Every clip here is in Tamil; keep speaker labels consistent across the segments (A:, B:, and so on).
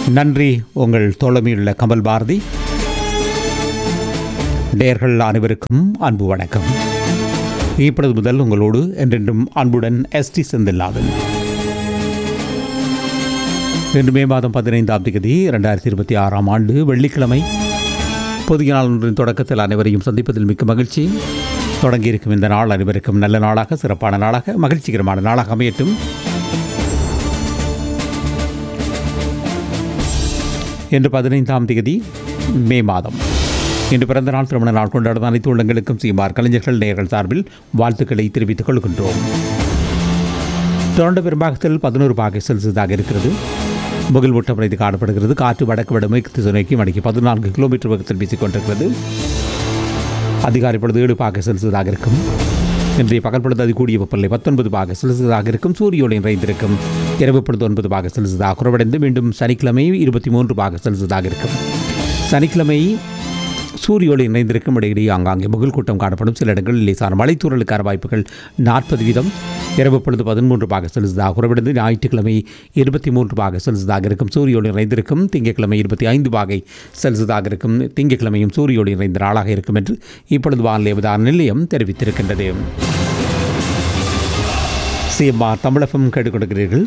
A: நன்றி உங்கள் தோழமையுள்ள கமல் பாரதி நேயர்கள் அனைவருக்கும் அன்பு வணக்கம் இப்பொழுது முதல் உங்களோடு என்றென்றும் அன்புடன் எஸ்டி செந்தில்லாதன் இன்று மே மாதம் பதினைந்தாம் தேதி இரண்டாயிரத்தி இருபத்தி ஆறாம் ஆண்டு வெள்ளிக்கிழமை புதிய நாள் ஒன்றின் தொடக்கத்தில் அனைவரையும் சந்திப்பதில் மிக்க மகிழ்ச்சி தொடங்கியிருக்கும் இந்த நாள் அனைவருக்கும் நல்ல நாளாக சிறப்பான நாளாக மகிழ்ச்சிகரமான நாளாக அமையட்டும் இன்று பதினைந்தாம் தேதி மே மாதம் இன்று பிறந்த நாள் திருமண நாள் கொண்டாடும் அனைத்து உள்ளங்களுக்கும் சீமார் கலைஞர்கள் நேயர்கள் சார்பில் வாழ்த்துக்களை தெரிவித்துக் கொள்கின்றோம் தொடர்ந்த பெரும்பாகத்தில் பதினோரு பாகை செல்சியஸாக இருக்கிறது முகில் மூட்டம் இது காணப்படுகிறது காற்று வடக்கு வடமேற்கு திசை நோக்கி மணிக்கு பதினான்கு கிலோமீட்டர் வேகத்தில் வீசிக் கொண்டிருக்கிறது அதிகாலை பொழுது ஏழு பாகை செல்சியஸாக இருக்கும் இன்றைய பகல் பொழுது அது கூடிய வெப்பநிலை பத்தொன்பது பாக செல்சியஸாக இருக்கும் சூரிய ஒளி நிறைந்திருக்கும் இரவு பொழுது ஒன்பது பாக செல்சியஸாக குறைவடைந்து மீண்டும் சனிக்கிழமை இருபத்தி மூன்று பாக செல்சியஸாக இருக்கும் சனிக்கிழமை சூரிய ஒளி நிறைந்திருக்கும் இடையிடையே ஆங்காங்கே முகில் கூட்டம் காணப்படும் சில இடங்களில் லேசான மழைத்தூரலுக்கான வாய்ப்புகள் நாற்பது வீதம் இரவு பொழுது பதிமூன்று பாக செல்சியஸாக குறைவடைந்து ஞாயிற்றுக்கிழமை இருபத்தி மூன்று பாக செல்சியஸாக இருக்கும் சூரிய ஒளி நிறைந்திருக்கும் திங்கட்கிழமை இருபத்தி ஐந்து பாகை செல்சியஸாக இருக்கும் திங்கட்கிழமையும் சூரிய ஒளி நிறைந்த நாளாக இருக்கும் என்று இப்பொழுது வானிலை அவதார நிலையம் தெரிவித்திருக்கின்றது சிஎம்ஆர் தமிழகம் கேட்டுக்கொடுக்கிறீர்கள்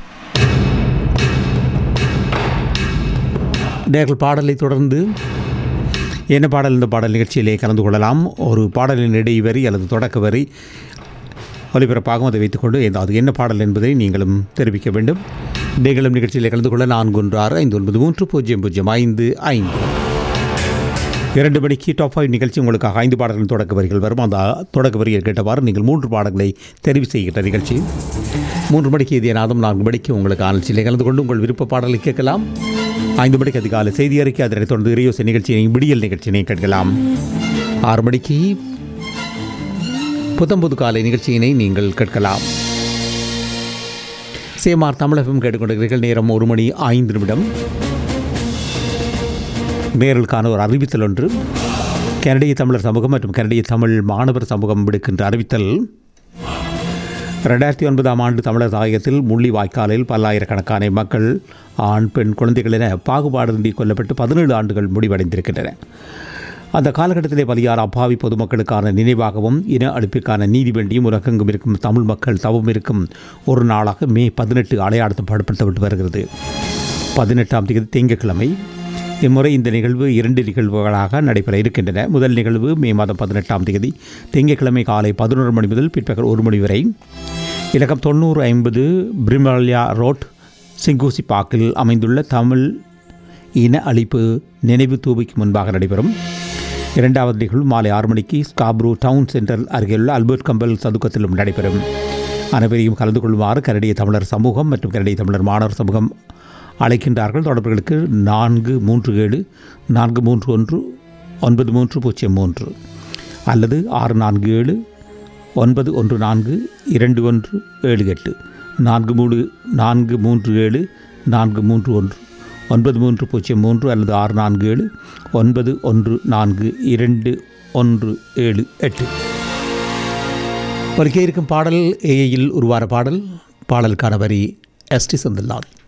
A: நேர்கள் பாடலை தொடர்ந்து என்ன பாடல் இந்த பாடல் நிகழ்ச்சியிலே கலந்து கொள்ளலாம் ஒரு பாடலின் இடைவரி அல்லது தொடக்க வரி ஒலிபரப்பாகவும் அதை வைத்துக்கொண்டு எந்த- அது என்ன பாடல் என்பதை நீங்களும் தெரிவிக்க வேண்டும் நீங்களும் நிகழ்ச்சியிலே கலந்து கொள்ள நான்கு ஒன்று ஆறு ஐந்து ஒன்பது மூன்று பூஜ்ஜியம் பூஜ்ஜியம் ஐந்து ஐந்து இரண்டு மணிக்கு டாப் ஃபைவ் நிகழ்ச்சி உங்களுக்காக ஐந்து பாடல்களின் தொடக்க வரிகள் வரும் அந்த தொடக்க வரியை கேட்டவாறு நீங்கள் மூன்று பாடல்களை தெரிவு செய்கின்ற நிகழ்ச்சி மூன்று மணிக்கு இதே நாதம் நான்கு மணிக்கு உங்களுக்கு ஆலோசனையில் கலந்து கொண்டு உங்கள் விருப்ப பாடலை கேட்கலாம் ஐந்து மணிக்கு அதிகாலை செய்தி அறிக்கை அதனைத் தொடர்ந்து இறையோசை நிகழ்ச்சியை விடியல் நிகழ்ச்சியினை கேட்கலாம் ஆறு மணிக்கு புத்தம்புது காலை நிகழ்ச்சியினை நீங்கள் கேட்கலாம் சேமார் தமிழகம் கேட்டுக்கொண்டிருக்கிறீர்கள் நேரம் ஒரு மணி ஐந்து நிமிடம் நேரலுக்கான ஒரு அறிவித்தல் ஒன்று கனடிய தமிழர் சமூகம் மற்றும் கனடிய தமிழ் மாணவர் சமூகம் விடுக்கின்ற அறிவித்தல் ரெண்டாயிரத்தி ஒன்பதாம் ஆண்டு தமிழர் தாயகத்தில் முள்ளி வாய்க்காலில் பல்லாயிரக்கணக்கான மக்கள் ஆண் பெண் குழந்தைகள் என பாகுபாடின்றி கொல்லப்பட்டு பதினேழு ஆண்டுகள் முடிவடைந்திருக்கின்றன அந்த காலகட்டத்திலே பலியார் அப்பாவி பொதுமக்களுக்கான நினைவாகவும் இன அழிப்பிற்கான நீதி வேண்டியும் உலகெங்கும் இருக்கும் தமிழ் மக்கள் தவம் இருக்கும் ஒரு நாளாக மே பதினெட்டு அடையாளப்படுத்தப்பட்டு வருகிறது பதினெட்டாம் தேதி திங்கட்கிழமை இம்முறை இந்த நிகழ்வு இரண்டு நிகழ்வுகளாக நடைபெற இருக்கின்றன முதல் நிகழ்வு மே மாதம் பதினெட்டாம் தேதி திங்கட்கிழமை காலை பதினோரு மணி முதல் பிற்பகல் ஒரு மணி வரை இலக்கம் தொண்ணூறு ஐம்பது பிரிமாலியா ரோட் சிங்கூசி பாக்கில் அமைந்துள்ள தமிழ் இன அழிப்பு நினைவு தூபிக்கு முன்பாக நடைபெறும் இரண்டாவது நிகழ்வு மாலை ஆறு மணிக்கு ஸ்காப்ரூ டவுன் சென்டர் அருகேயுள்ள அல்பர்ட் கம்பல் சதுக்கத்திலும் நடைபெறும் அனைவரையும் கலந்து கொள்ளுமாறு கனடிய தமிழர் சமூகம் மற்றும் கனடிய தமிழர் மாணவர் சமூகம் அழைக்கின்றார்கள் தொடர்புகளுக்கு நான்கு மூன்று ஏழு நான்கு மூன்று ஒன்று ஒன்பது மூன்று பூஜ்ஜியம் மூன்று அல்லது ஆறு நான்கு ஏழு ஒன்பது ஒன்று நான்கு இரண்டு ஒன்று ஏழு எட்டு நான்கு மூணு நான்கு மூன்று ஏழு நான்கு மூன்று ஒன்று ஒன்பது மூன்று பூஜ்ஜியம் மூன்று அல்லது ஆறு நான்கு ஏழு ஒன்பது ஒன்று நான்கு இரண்டு ஒன்று ஏழு எட்டு ஒருக்கே இருக்கும் பாடல் ஏஐயில் உருவான பாடல் பாடலுக்கான வரி எஸ்டி செந்தில்நாத்